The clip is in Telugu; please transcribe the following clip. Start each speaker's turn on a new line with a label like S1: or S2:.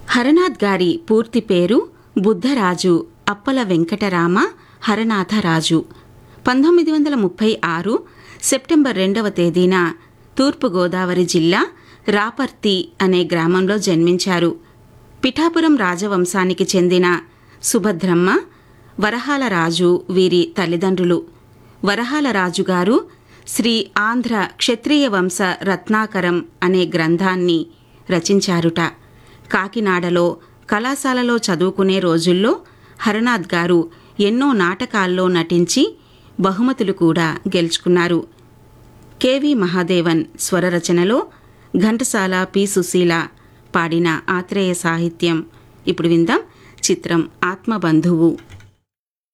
S1: హరనాథ్ గారి పూర్తి పేరు బుద్ధరాజు అప్పల వెంకటరామ హరనాథరాజు పంతొమ్మిది వందల ముప్పై ఆరు సెప్టెంబర్ రెండవ తేదీన తూర్పుగోదావరి జిల్లా రాపర్తి అనే గ్రామంలో జన్మించారు పిఠాపురం రాజవంశానికి చెందిన సుభద్రమ్మ వరహాల రాజు వీరి తల్లిదండ్రులు వరహాల రాజు గారు శ్రీ ఆంధ్ర క్షత్రియ వంశ రత్నాకరం అనే గ్రంథాన్ని రచించారుట కాకినాడలో కళాశాలలో చదువుకునే రోజుల్లో హరనాథ్ గారు ఎన్నో నాటకాల్లో నటించి బహుమతులు కూడా గెలుచుకున్నారు కెవి మహాదేవన్ స్వరరచనలో ఘంటసాల పి సుశీల పాడిన ఆత్రేయ సాహిత్యం ఇప్పుడు విందాం చిత్రం ఆత్మబంధువు